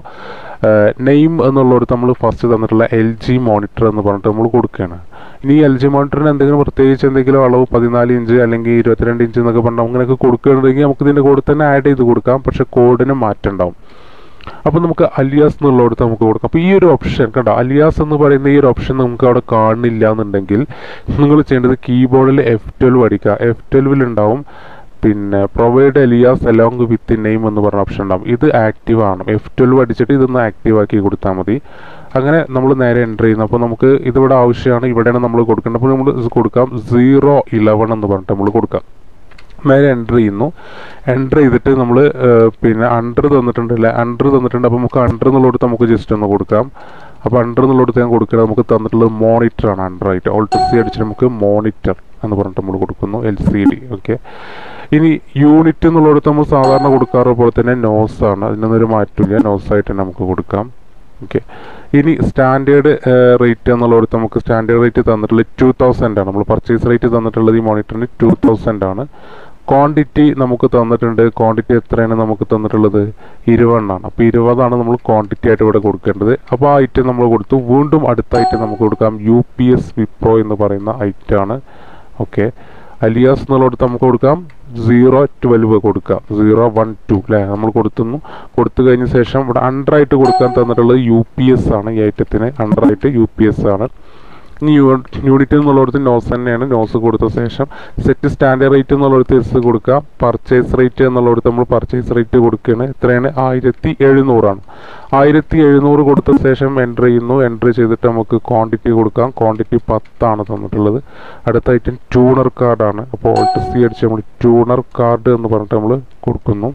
നെയിം എന്നുള്ളിടത്ത് നമ്മൾ ഫസ്റ്റ് തന്നിട്ടുള്ള എൽ ജി മോണിറ്റർ എന്ന് പറഞ്ഞിട്ട് നമ്മൾ കൊടുക്കുകയാണ് ഇനി എൽ ജി മോണിറ്ററിന് എന്തെങ്കിലും പ്രത്യേകിച്ച് എന്തെങ്കിലും അളവ് പതിനാല് ഇഞ്ച് അല്ലെങ്കിൽ ഇരുപത്തിരണ്ട് ഇഞ്ച് എന്നൊക്കെ പറഞ്ഞാൽ അങ്ങനെയൊക്കെ കൊടുക്കുകയാണെങ്കിൽ നമുക്ക് ഇതിൻ്റെ കൂടെ തന്നെ ആഡ് ചെയ്ത് കൊടുക്കാം പക്ഷെ കോഡിന് മാറ്റം ഉണ്ടാവും അപ്പോൾ നമുക്ക് അലിയാസ് എന്നുള്ളിടത്ത് നമുക്ക് കൊടുക്കാം അപ്പോൾ ഈ ഒരു ഓപ്ഷൻ കണ്ടോ അലിയാസ് എന്ന് പറയുന്ന ഈ ഒരു ഓപ്ഷൻ നമുക്ക് അവിടെ കാണുന്നില്ല എന്നുണ്ടെങ്കിൽ നിങ്ങൾ ചെയ്യേണ്ടത് കീബോർഡിൽ എഫ് ട്വൽവ് അടിക്കുക എഫ് ട്വൽവിൽ ഉണ്ടാവും പിന്നെ provide alias along with name എന്ന് പറഞ്ഞ ഓപ്ഷൻ ഉണ്ടാവും ഇത് ആക്റ്റീവ് ആണ് എഫ് ട്വൽവ് അടിച്ചിട്ട് ഇതൊന്ന് ആക്റ്റീവ് ആക്കി കൊടുത്താൽ മതി അങ്ങനെ നമ്മൾ നേരെ എൻ്റർ ചെയ്യുന്നു അപ്പോൾ നമുക്ക് ഇതിവിടെ ആവശ്യമാണ് ഇവിടെയാണ് നമ്മൾ കൊടുക്കേണ്ടത് അപ്പോൾ നമ്മൾ കൊടുക്കാം സീറോ ഇലവൻ എന്ന് പറഞ്ഞിട്ട് നമ്മൾ കൊടുക്കാം നേരെ എൻ്റർ ചെയ്യുന്നു എൻ്റർ ചെയ്തിട്ട് നമ്മൾ പിന്നെ അണ്ടർ തന്നിട്ടുണ്ടല്ലേ അണ്ടർ തന്നിട്ടുണ്ട് അപ്പോൾ നമുക്ക് അണ്ടർ എന്നുള്ളിടത്ത് നമുക്ക് ജസ്റ്റ് ഒന്ന് കൊടുക്കാം അപ്പോൾ അണ്ടർ എന്നുള്ളിടത്ത് ഞാൻ കൊടുക്കുന്നത് നമുക്ക് തന്നിട്ടുള്ളത് മോണിറ്റർ ആണ് അണ്ടർ ആയിട്ട് ഓൾട്ട് സി അടിച്ചിട്ട് നമുക്ക് മോണിറ്റർ എന്ന് പറഞ്ഞിട്ട് നമ്മൾ കൊടുക്കുന്നു എൽ സി ഡി ഓക്കെ ഇനി യൂണിറ്റ് എന്നുള്ളിടത്ത് നമ്മൾ സാധാരണ കൊടുക്കാറ് പോലെ തന്നെ നോസ് ആണ് അതിനൊന്നും ഒരു മാറ്റമില്ല നോസ് ആയിട്ട് തന്നെ നമുക്ക് കൊടുക്കാം ഓക്കെ ഇനി സ്റ്റാൻഡേർഡ് റേറ്റ് എന്നുള്ളത് നമുക്ക് സ്റ്റാൻഡേർഡ് റേറ്റ് തന്നിട്ടുള്ളത് ടു തൗസൻഡ് ആണ് നമ്മൾ പർച്ചേസ് റേറ്റ് തന്നിട്ടുള്ളത് ഈ മോണിറ്ററിന് ടു തൗസൻഡ് ആണ് ക്വാണ്ടിറ്റി നമുക്ക് തന്നിട്ടുണ്ട് ക്വാണ്ടിറ്റി എത്രയാണ് നമുക്ക് തന്നിട്ടുള്ളത് ഇരുപതെണ്ണാണ് അപ്പോൾ ഇരുപതാണ് നമ്മൾ ക്വാണ്ടിറ്റി ആയിട്ട് ഇവിടെ കൊടുക്കേണ്ടത് അപ്പോൾ ആ ഐറ്റം നമ്മൾ കൊടുത്തു വീണ്ടും അടുത്ത ഐറ്റം നമുക്ക് കൊടുക്കാം യു പി എസ് വിപ്രോ എന്ന് പറയുന്ന ഐറ്റം ആണ് ഓക്കെ അലിയാസ് എന്നുള്ളിടത്ത് നമുക്ക് കൊടുക്കാം സീറോ ട്വൽവ് കൊടുക്കാം സീറോ വൺ ടു അല്ലേ നമ്മൾ കൊടുത്തുന്നു കൊടുത്തു കഴിഞ്ഞ ശേഷം ഇവിടെ അണ്ടറായിട്ട് കൊടുക്കാൻ തന്നിട്ടുള്ളത് യു പി എസ് ആണ് ഈ ഐറ്റത്തിന് അണ്ടറായിട്ട് യു പി എസ് ആണ് ഇനി യൂണിറ്റ് എന്നുള്ളിടത്ത് നോസ് തന്നെയാണ് നോസ് കൊടുത്ത ശേഷം സെറ്റ് സ്റ്റാൻഡേർഡ് റേറ്റ് എന്നുള്ളിടത്ത് എസ് കൊടുക്കാം പർച്ചേസ് റേറ്റ് എന്നുള്ളിടത്ത് നമ്മൾ പർച്ചേസ് റേറ്റ് കൊടുക്കുകയാണ് എത്രയാണ് ആയിരത്തി എഴുന്നൂറാണ് ആയിരത്തി എഴുന്നൂറ് കൊടുത്ത ശേഷം എൻ്റർ ചെയ്യുന്നു എൻ്റർ ചെയ്തിട്ട് നമുക്ക് ക്വാണ്ടിറ്റി കൊടുക്കാം ക്വാണ്ടിറ്റി പത്താണ് തന്നിട്ടുള്ളത് അടുത്ത ഐറ്റം ട്യൂണർ കാർഡാണ് അപ്പോൾ ഓൾട്ട് സി അടിച്ച് നമ്മൾ ട്യൂണർ കാർഡ് എന്ന് പറഞ്ഞിട്ട് നമ്മൾ കൊടുക്കുന്നു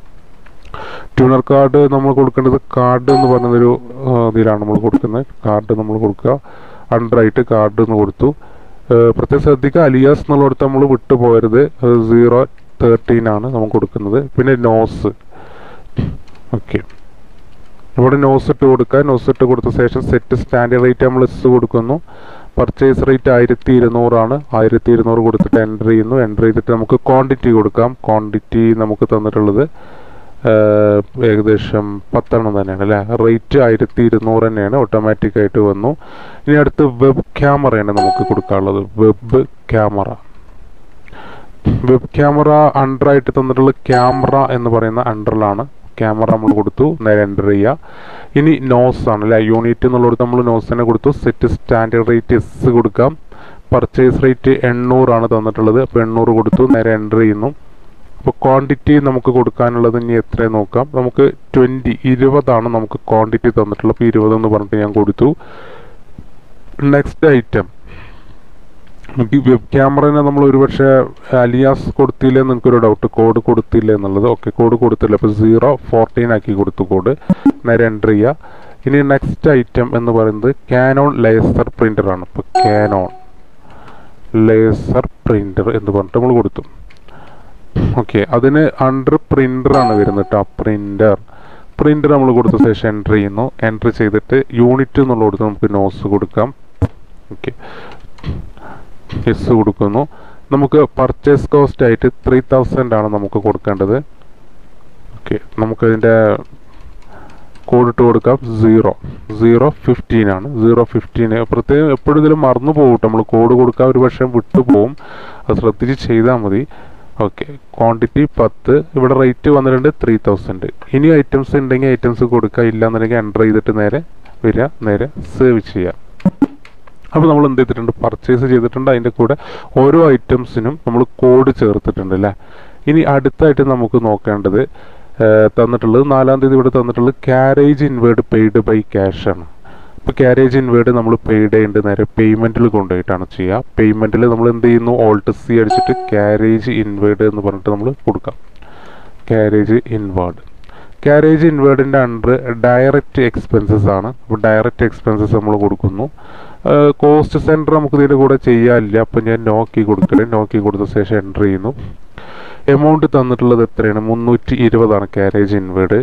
ട്യൂണർ കാർഡ് നമ്മൾ കൊടുക്കേണ്ടത് കാർഡ് എന്ന് പറയുന്നൊരു ആ, ഇതിലാണ് നമ്മൾ കൊടുക്കുന്നത് കാർഡ് നമ്മൾ കൊടുക്കുക അണ്ടറായിട്ട് കാർഡ് എന്ന് കൊടുത്തു ഏഹ് പ്രത്യേകം ശ്രദ്ധിക്കുക അലിയാസ് എന്നുള്ളിടത്ത് നമ്മൾ വിട്ടു പോകരുത് സീറോ തേർട്ടീൻ ആണ് നമ്മൾ കൊടുക്കുന്നത് പിന്നെ നോസ് ഓക്കെ ഇവിടെ നോസ് ഇട്ട് കൊടുക്കുക നോസ് ഇട്ട് കൊടുത്ത ശേഷം സെറ്റ് സ്റ്റാൻഡേർഡ് റേറ്റ് നമ്മൾ എസ് കൊടുക്കുന്നു പർച്ചേസ് റേറ്റ് ആയിരത്തി ഇരുന്നൂറാണ് ആയിരത്തി ഇരുന്നൂറ് കൊടുത്തിട്ട് എൻ്റർ ചെയ്യുന്നു എൻ്റർ ചെയ്തിട്ട് നമുക്ക് ക്വാണ്ടിറ്റി കൊടുക്കാം ക്വാണ്ടിറ്റി നമുക്ക് തന്നിട്ടുള്ളത് ഏഹ് ഏകദേശം പത്തെണ്ണം തന്നെയാണ് അല്ലേ റേറ്റ് ആയിരത്തി ഇരുന്നൂറ് തന്നെയാണ് ഓട്ടോമാറ്റിക് ആയിട്ട് വന്നു ഇനി അടുത്ത് വെബ് ക്യാമറയാണ് നമുക്ക് കൊടുക്കാനുള്ളത് വെബ് ക്യാമറ വെബ് ക്യാമറ അണ്ടറായിട്ട് തന്നിട്ടുള്ള ക്യാമറ എന്ന് പറയുന്ന അണ്ടറിലാണ് ക്യാമറ നമ്മൾ കൊടുത്തു നേരെ എൻ്റർ ചെയ്യുക ഇനി നോസ് ആണ് അല്ലേ യൂണിറ്റ് എന്നുള്ളത് നമ്മൾ നോസ് തന്നെ കൊടുത്തു സെറ്റ് സ്റ്റാൻഡേർഡ് റേറ്റ് എസ് കൊടുക്കാം പർച്ചേസ് റേറ്റ് എണ്ണൂറാണ് തന്നിട്ടുള്ളത് അപ്പോൾ എണ്ണൂറ് കൊടുത്തു നേരെ എൻ്റർ ചെയ്യുന്നു അപ്പോൾ ക്വാണ്ടിറ്റി നമുക്ക് കൊടുക്കാനുള്ളത് ഇനി എത്ര നോക്കാം നമുക്ക് ട്വൻറ്റി ഇരുപതാണ് നമുക്ക് ക്വാണ്ടിറ്റി തന്നിട്ടുള്ളത് അപ്പോൾ ഇരുപത് എന്ന് പറഞ്ഞിട്ട് ഞാൻ കൊടുത്തു നെക്സ്റ്റ് ഐറ്റം നമുക്ക് വെബ് ക്യാമറനെ നമ്മൾ ഒരുപക്ഷെ അലിയാസ് കൊടുത്തില്ലേ എന്ന് എനിക്കൊരു ഡൗട്ട് കോഡ് കൊടുത്തില്ല എന്നുള്ളത് ഓക്കെ കോഡ് കൊടുത്തില്ല അപ്പോൾ സീറോ ഫോർട്ടീൻ ആക്കി കൊടുത്തു കോഡ് നേരെ എൻ്റർ ചെയ്യുക ഇനി നെക്സ്റ്റ് ഐറ്റം എന്ന് പറയുന്നത് കാനോൺ ലേസർ പ്രിൻ്റർ ആണ് ഇപ്പോൾ കാനോൺ ലേസർ പ്രിൻ്റർ എന്ന് പറഞ്ഞിട്ട് നമ്മൾ കൊടുത്തു ഓക്കെ അതിന് അണ്ടർ പ്രിൻ്റർ ആണ് വരുന്നത് കേട്ടോ പ്രിൻ്റർ പ്രിൻ്റർ നമ്മൾ കൊടുത്ത ശേഷം എൻ്റർ ചെയ്യുന്നു എൻ്റർ ചെയ്തിട്ട് യൂണിറ്റ് എന്നുള്ള കൊടുത്ത് നമുക്ക് നോസ് കൊടുക്കാം ഓക്കെ എസ് കൊടുക്കുന്നു നമുക്ക് പർച്ചേസ് കോസ്റ്റ് ആയിട്ട് ത്രീ തൗസൻഡ് ആണ് നമുക്ക് കൊടുക്കേണ്ടത് ഓക്കെ നമുക്കതിൻ്റെ കോഡ് ഇട്ട് കൊടുക്കാം സീറോ സീറോ ഫിഫ്റ്റീൻ ആണ് സീറോ ഫിഫ്റ്റീന് പ്രത്യേകം എപ്പോഴും ഇതിൽ മറന്നു പോകും നമ്മൾ കോഡ് കൊടുക്കാൻ ഒരു പക്ഷേ വിട്ടുപോകും അത് ശ്രദ്ധിച്ച് ചെയ്താൽ മതി ഓക്കെ ക്വാണ്ടിറ്റി പത്ത് ഇവിടെ റേറ്റ് വന്നിട്ടുണ്ട് ത്രീ തൗസൻഡ് ഇനി ഐറ്റംസ് ഉണ്ടെങ്കിൽ ഐറ്റംസ് കൊടുക്കുക ഇല്ലാന്നുണ്ടെങ്കിൽ എൻ്റർ ചെയ്തിട്ട് നേരെ വരിക നേരെ സേവ് ചെയ്യുക അപ്പോൾ നമ്മൾ എന്ത് ചെയ്തിട്ടുണ്ട് പർച്ചേസ് ചെയ്തിട്ടുണ്ട് അതിൻ്റെ കൂടെ ഓരോ ഐറ്റംസിനും നമ്മൾ കോഡ് ചേർത്തിട്ടുണ്ട് അല്ലേ ഇനി അടുത്തായിട്ട് നമുക്ക് നോക്കേണ്ടത് ഏഹ്, തന്നിട്ടുള്ളത് നാലാം തീയതി ഇവിടെ തന്നിട്ടുള്ളത് carriage inward paid by cash ആണ് ഇപ്പോൾ ക്യാരേജ് ഇൻവേർഡ് നമ്മൾ പെയ്ഡ് ചെയ്യേണ്ടത് നേരെ പേയ്മെൻറ്റിൽ കൊണ്ടുപോയിട്ടാണ് ചെയ്യുക പേയ്മെൻറ്റിൽ നമ്മൾ എന്ത് ചെയ്യുന്നു ഓൾട്ട് സി അടിച്ചിട്ട് ക്യാരേജ് ഇൻവേർഡ് എന്ന് പറഞ്ഞിട്ട് നമ്മൾ കൊടുക്കാം ക്യാരേജ് ഇൻവേർഡ് ക്യാരേജ് ഇൻവേർഡിൻ്റെ അണ്ടർ ഡയറക്റ്റ് എക്സ്പെൻസസ് ആണ് അപ്പോൾ ഡയറക്റ്റ് എക്സ്പെൻസസ് നമ്മൾ കൊടുക്കുന്നു കോസ്റ്റ് സെൻറ്റർ നമുക്ക് ഇതിൻ്റെ കൂടെ ചെയ്യാനില്ല അപ്പോൾ ഞാൻ നോക്കി കൊടുക്കട്ടെ നോക്കി കൊടുത്ത ശേഷം എൻ്റർ ചെയ്യുന്നു എമൗണ്ട് തന്നിട്ടുള്ളത് എത്രയാണ് മുന്നൂറ്റി ഇരുപതാണ് ക്യാരേജ് ഇൻവേർഡ്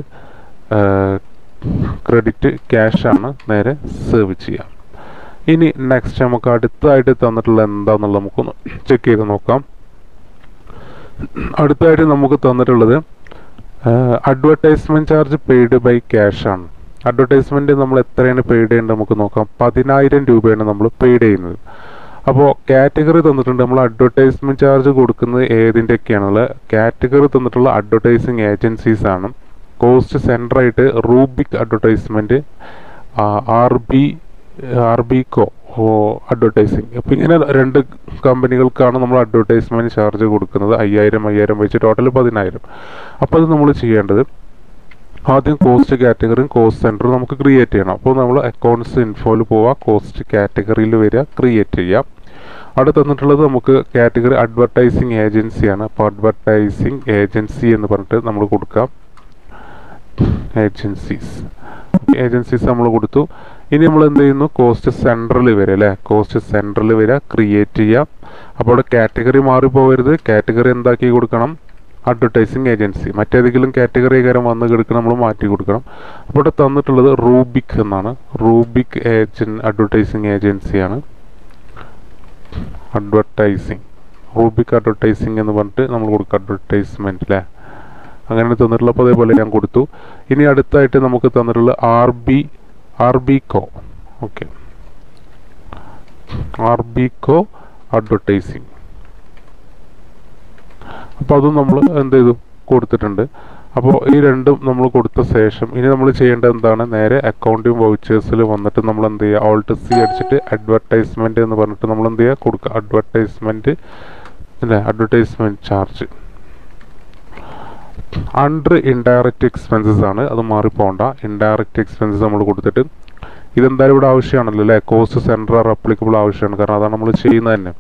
ക്രെഡിറ്റ് ക്യാഷ് ആണ് നേരെ സേവ് ചെയ്യാം ഇനി നെക്സ്റ്റ് നമുക്ക് അടുത്തതായിട്ട് തന്നിട്ടുള്ള എന്താണെന്നുള്ളത് നമുക്കൊന്ന് ചെക്ക് ചെയ്ത് നോക്കാം അടുത്തതായിട്ട് നമുക്ക് തന്നിട്ടുള്ളത് advertisement charge paid by cash ആണ് അഡ്വർടൈസ്മെന്റ് നമ്മൾ എത്രയാണ് പെയ്ഡ് ചെയ്യേണ്ടത് നമുക്ക് നോക്കാം പതിനായിരം രൂപയാണ് നമ്മൾ പെയ്ഡ് ചെയ്യുന്നത് അപ്പോൾ കാറ്റഗറി തന്നിട്ടുണ്ട് നമ്മൾ അഡ്വർടൈസ്മെന്റ് ചാർജ് കൊടുക്കുന്നത് ഏതിൻ്റെയൊക്കെയാണുള്ളത് കാറ്റഗറി തന്നിട്ടുള്ള അഡ്വർടൈസിങ് ഏജൻസീസ് ആണ് കോസ്റ്റ് സെൻറ്ററായിട്ട് Rubik advertisement R B R B co advertising അപ്പോൾ ഇങ്ങനെ രണ്ട് കമ്പനികൾക്കാണ് നമ്മൾ അഡ്വർടൈസ്മെന്റ് ചാർജ് കൊടുക്കുന്നത് അയ്യായിരം അയ്യായിരം വെച്ച് ടോട്ടൽ പതിനായിരം അപ്പോൾ അത് നമ്മൾ ചെയ്യേണ്ടത് ആദ്യം കോസ്റ്റ് കാറ്റഗറിയും കോസ്റ്റ് സെൻറ്ററും നമുക്ക് ക്രിയേറ്റ് ചെയ്യണം അപ്പോൾ നമ്മൾ അക്കൗണ്ട്സ് ഇൻഫോയിൽ പോവുക കോസ്റ്റ് കാറ്റഗറിയിൽ വരിക ക്രിയേറ്റ് ചെയ്യാം അവിടെ തന്നിട്ടുള്ളത് നമുക്ക് കാറ്റഗറി അഡ്വർടൈസിങ് ഏജൻസിയാണ് അപ്പോൾ അഡ്വർടൈസിങ് ഏജൻസി എന്ന് പറഞ്ഞിട്ട് നമ്മൾ കൊടുക്കാം ഏജൻസീസ് ഏജൻസീസ് നമ്മൾ കൊടുത്തു ഇനി നമ്മൾ എന്ത് ചെയ്യുന്നു കോസ്റ്റ് സെൻട്രൽ വരിക അല്ലേ കോസ്റ്റ് സെൻട്രൽ വരിക ക്രിയേറ്റ് ചെയ്യാം അപ്പോൾ അവിടെ കാറ്റഗറി മാറിപ്പോകരുത് കാറ്റഗറി എന്താക്കി കൊടുക്കണം അഡ്വർടൈസിങ് ഏജൻസി മറ്റേതെങ്കിലും കാറ്റഗറി കാരം വന്ന് കിടക്കണം നമ്മൾ മാറ്റി കൊടുക്കണം അപ്പോൾ ഇവിടെ തന്നിട്ടുള്ളത് റൂബിക് എന്നാണ് റൂബിക് ഏജൻ അഡ്വർടൈസിങ് ഏജൻസിയാണ് അഡ്വർടൈസിങ് റൂബിക് അഡ്വർടൈസിങ് എന്ന് പറഞ്ഞിട്ട് നമ്മൾ കൊടുക്കുക അഡ്വർടൈസ്മെൻറ്റ് അല്ലേ അങ്ങനെ തന്നിട്ടുള്ള അപ്പോൾ അതേപോലെ ഞാൻ കൊടുത്തു ഇനി അടുത്തായിട്ട് നമുക്ക് തന്നിട്ടുള്ളത് R B R B co okay R B co advertising അപ്പോൾ അതും നമ്മൾ എന്ത് ചെയ്തു കൊടുത്തിട്ടുണ്ട് അപ്പോൾ ഈ രണ്ടും നമ്മൾ കൊടുത്ത ശേഷം ഇനി നമ്മൾ ചെയ്യേണ്ടത് എന്താണ് നേരെ അക്കൗണ്ടിങ് വൗച്ചേഴ്സിൽ വന്നിട്ട് നമ്മൾ എന്ത് ചെയ്യുക ഓൾട്ട് സി അടിച്ചിട്ട് അഡ്വർടൈസ്മെൻറ്റ് എന്ന് പറഞ്ഞിട്ട് നമ്മൾ എന്ത് ചെയ്യുക കൊടുക്കുക അഡ്വർടൈസ്മെൻറ്റ് അല്ലേ advertisement charge under indirect expenses ആണ് അത് മാറിപ്പോണ്ട ഇൻഡയറക്റ്റ് എക്സ്പെൻസസ് നമ്മൾ കൊടുത്തിട്ട് ഇതെന്തായാലും ഇവിടെ ആവശ്യമാണല്ലോ അല്ലേ കോസ്റ്റ് സെൻറ്റർ ആർ അപ്ലിക്കബിൾ ആവശ്യമാണ് കാരണം അതാണ് നമ്മൾ ചെയ്യുന്നത് തന്നെ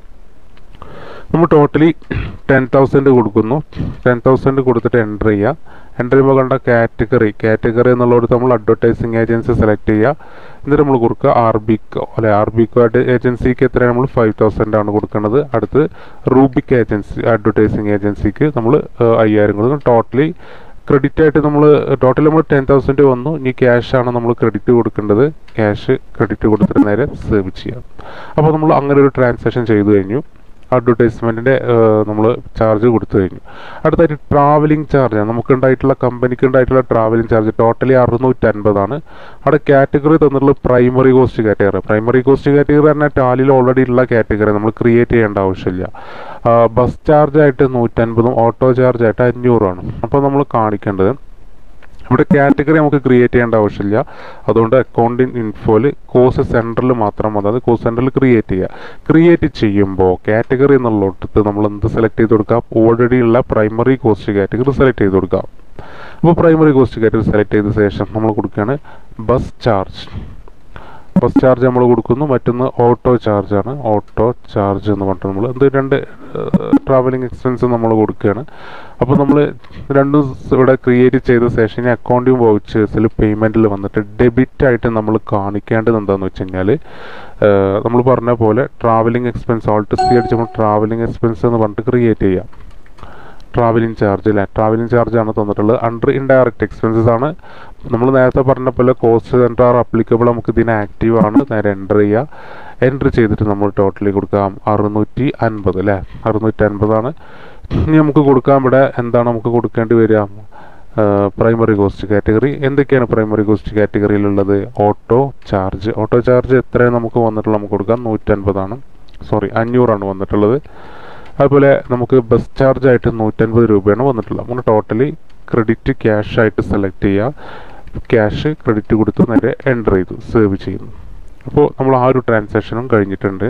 നമ്മൾ ടോട്ടലി ടെൻ തൗസൻഡ് കൊടുക്കുന്നു ടെൻ തൗസൻഡ് കൊടുത്തിട്ട് എൻ്റർ ചെയ്യുക എൻ്റർ ചെയ്യുമ്പോൾ കണ്ട കാറ്റഗറി കാറ്റഗറി എന്നുള്ളത് നമ്മൾ അഡ്വർടൈസിങ് ഏജൻസി സെലക്ട് ചെയ്യുക എന്നിട്ട് നമ്മൾ കൊടുക്കുക ആർ ബിക്കോ അല്ലെ ആർ ബിക്കോ ഏജൻസിക്ക് എത്രയാണ് നമ്മൾ ഫൈവ് തൗസൻഡ് ആണ് കൊടുക്കുന്നത് അടുത്ത് റൂബിക് ഏജൻസി അഡ്വർടൈസിങ് ഏജൻസിക്ക് നമ്മൾ അയ്യായിരം കൊടുക്കും ടോട്ടലി ക്രെഡിറ്റ് ആയിട്ട് നമ്മൾ ടോട്ടൽ നമ്മൾ ടെൻ തൗസൻഡ് വന്നു ഇനി ക്യാഷ് ആണ് നമ്മൾ ക്രെഡിറ്റ് കൊടുക്കേണ്ടത് ക്യാഷ് ക്രെഡിറ്റ് കൊടുത്തിട്ട് നേരെ സേവ് ചെയ്യാം അപ്പോൾ നമ്മൾ അങ്ങനെ ഒരു ട്രാൻസാക്ഷൻ ചെയ്തു കഴിഞ്ഞു അഡ്വർടൈസ്മെൻറ്റിൻ്റെ നമ്മൾ ചാർജ് കൊടുത്തു കഴിഞ്ഞു അടുത്തായിട്ട് ട്രാവലിംഗ് ചാർജ് നമുക്ക് ഉണ്ടായിട്ടുള്ള കമ്പനിക്ക് ഉണ്ടായിട്ടുള്ള ട്രാവലിംഗ് ചാർജ് ടോട്ടലി അറുന്നൂറ്റൻപതാണ് അവിടെ കാറ്റഗറി തന്നിട്ടുള്ളത് primary cost category primary cost category പറഞ്ഞാൽ ടാലിൽ ഓൾറെഡി ഉള്ള കാറ്റഗറി നമ്മൾ ക്രിയേറ്റ് ചെയ്യേണ്ട ആവശ്യമില്ല ബസ് ചാർജ് ആയിട്ട് നൂറ്റൻപതും ഓട്ടോ ചാർജ് ആയിട്ട് അഞ്ഞൂറാണ് അപ്പോൾ നമ്മൾ കാണിക്കേണ്ടത് ഇവിടെ കാറ്റഗറി നമുക്ക് ക്രിയേറ്റ് ചെയ്യേണ്ട ആവശ്യമില്ല അതുകൊണ്ട് അക്കൗണ്ടിങ് ഇൻഫോയിൽ കോഴ്സ് സെൻറ്ററിൽ മാത്രം അതായത് കോഴ്സ് സെൻറ്ററിൽ ക്രിയേറ്റ് ചെയ്യുക ക്രിയേറ്റ് ചെയ്യുമ്പോൾ കാറ്റഗറി എന്നുള്ളിടത്ത് നമ്മൾ എന്ത് സെലക്ട് ചെയ്ത് കൊടുക്കാം ഓൾറെഡി ഉള്ള പ്രൈമറി കോസ്റ്റ് കാറ്റഗറി സെലക്ട് ചെയ്ത് കൊടുക്കാം അപ്പോൾ പ്രൈമറി കോസ്റ്റ് കാറ്റഗറി സെലക്ട് ചെയ്ത ശേഷം നമ്മൾ കൊടുക്കുകയാണ് ബസ് ചാർജ് ബസ് ചാർജ് നമ്മൾ കൊടുക്കുന്നു മറ്റൊന്ന് ഓട്ടോ ചാർജ് ആണ് ഓട്ടോ ചാർജ് എന്ന് പറഞ്ഞിട്ട് നമ്മൾ എന്ത് രണ്ട് ട്രാവലിംഗ് എക്സ്പെൻസ് നമ്മൾ കൊടുക്കുകയാണ് അപ്പോൾ നമ്മൾ രണ്ടും ഇവിടെ ക്രിയേറ്റ് ചെയ്ത ശേഷം ഇനി അക്കൗണ്ടിങ് വൗച്ചേഴ്സിൽ പേയ്മെൻറ്റിൽ വന്നിട്ട് ഡെബിറ്റ് ആയിട്ട് നമ്മൾ കാണിക്കേണ്ടത് എന്താണെന്ന് വെച്ച് കഴിഞ്ഞാൽ നമ്മൾ പറഞ്ഞ പോലെ ട്രാവലിംഗ് എക്സ്പെൻസ് ഓൾട്ട് സി അടിച്ചപ്പോൾ ട്രാവലിംഗ് എക്സ്പെൻസ് എന്ന് പറഞ്ഞിട്ട് ക്രിയേറ്റ് ചെയ്യാം ട്രാവലിംഗ് ചാർജ് അല്ലേ ട്രാവലിംഗ് ചാർജ് ആണ് തന്നിട്ടുള്ളത് അണ്ടർ ഇൻഡയറക്റ്റ് എക്സ്പെൻസസ് ആണ് നമ്മൾ നേരത്തെ പറഞ്ഞ പോലെ കോസ്റ്റ് സെൻറ്റർ ആർ അപ്ലിക്കബിൾ നമുക്ക് ഇതിന് ആക്റ്റീവ് ആണ് നേരെ എൻ്റർ ചെയ്യുക എൻ്റർ ചെയ്തിട്ട് നമ്മൾ ടോട്ടലി കൊടുക്കാം അറുന്നൂറ്റി അൻപത് അല്ലേ അറുന്നൂറ്റി അൻപതാണ് ഇനി നമുക്ക് കൊടുക്കാൻ ഇവിടെ എന്താണ് നമുക്ക് കൊടുക്കേണ്ടി വരിക പ്രൈമറി കോസ്റ്റ് കാറ്റഗറി എന്തൊക്കെയാണ് പ്രൈമറി കോസ്റ്റ് കാറ്റഗറിയിലുള്ളത് ഓട്ടോ ചാർജ് ഓട്ടോ ചാർജ് എത്രയാണ് നമുക്ക് വന്നിട്ടുള്ളത് നമുക്ക് കൊടുക്കാം നൂറ്റൻപതാണ് സോറി അഞ്ഞൂറാണ് വന്നിട്ടുള്ളത് അതുപോലെ നമുക്ക് ബസ് ചാർജ് ആയിട്ട് നൂറ്റൻപത് രൂപയാണ് വന്നിട്ടുള്ളത് അങ്ങനെ ടോട്ടലി ക്രെഡിറ്റ് ക്യാഷ് ആയിട്ട് സെലക്ട് ചെയ്യുക ക്യാഷ് ക്രെഡിറ്റ് കൊടുത്ത് നേരെ എൻ്റർ ചെയ്തു സേവ് ചെയ്യുന്നു അപ്പോൾ നമ്മൾ ആ ഒരു ട്രാൻസാക്ഷനും കഴിഞ്ഞിട്ടുണ്ട്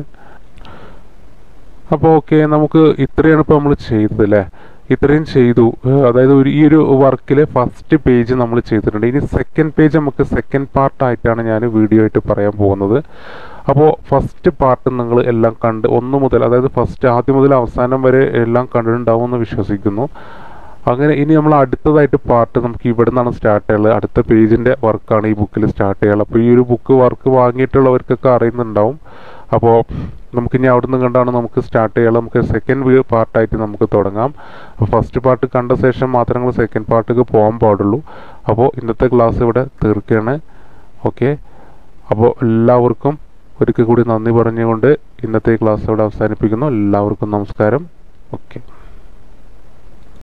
അപ്പോൾ ഓക്കെ നമുക്ക് ഇത്രയാണ് ഇപ്പോൾ നമ്മൾ ചെയ്തത് അല്ലേ ഇത്രയും ചെയ്തു ഏഹ് അതായത് ഒരു ഈ ഒരു വർക്കിലെ ഫസ്റ്റ് പേജ് നമ്മൾ ചെയ്തിട്ടുണ്ട് ഇനി സെക്കൻഡ് പേജ് നമുക്ക് സെക്കൻഡ് പാർട്ടായിട്ടാണ് ഞാൻ വീഡിയോ ആയിട്ട് പറയാൻ പോകുന്നത് അപ്പോൾ ഫസ്റ്റ് പാർട്ട് നിങ്ങൾ എല്ലാം കണ്ട് ഒന്ന് മുതൽ അതായത് ഫസ്റ്റ് ആദ്യം മുതൽ അവസാനം വരെ എല്ലാം കണ്ടിട്ടുണ്ടാവുമെന്ന് വിശ്വസിക്കുന്നു അങ്ങനെ ഇനി നമ്മൾ അടുത്തതായിട്ട് പാർട്ട് നമുക്ക് ഇവിടെ നിന്നാണ് സ്റ്റാർട്ട് ചെയ്യുള്ളത് അടുത്ത പേജിൻ്റെ വർക്കാണ് ഈ ബുക്കിൽ സ്റ്റാർട്ട് ചെയ്യുള്ളത് അപ്പോൾ ഈ ഒരു ബുക്ക് വർക്ക് വാങ്ങിയിട്ടുള്ളവർക്കൊക്കെ അറിയുന്നുണ്ടാവും അപ്പോൾ നമുക്കിനി അവിടെ നിന്ന് കണ്ടാണ് നമുക്ക് സ്റ്റാർട്ട് ചെയ്യാൻ നമുക്ക് സെക്കൻഡ് പാർട്ടായിട്ട് നമുക്ക് തുടങ്ങാം അപ്പോൾ ഫസ്റ്റ് പാർട്ട് കണ്ട ശേഷം മാത്രമേ നമ്മൾ സെക്കൻഡ് പാർട്ടിലേക്ക് പോകാൻ പാടുള്ളൂ അപ്പോൾ ഇന്നത്തെ ക്ലാസ് ഇവിടെ തീർക്കുകയാണ് ഓക്കെ അപ്പോൾ എല്ലാവർക്കും ഒരിക്കൽ കൂടി നന്ദി പറഞ്ഞുകൊണ്ട് ഇന്നത്തെ ക്ലാസ് ഇവിടെ അവസാനിപ്പിക്കുന്നു എല്ലാവർക്കും നമസ്കാരം ഓക്കെ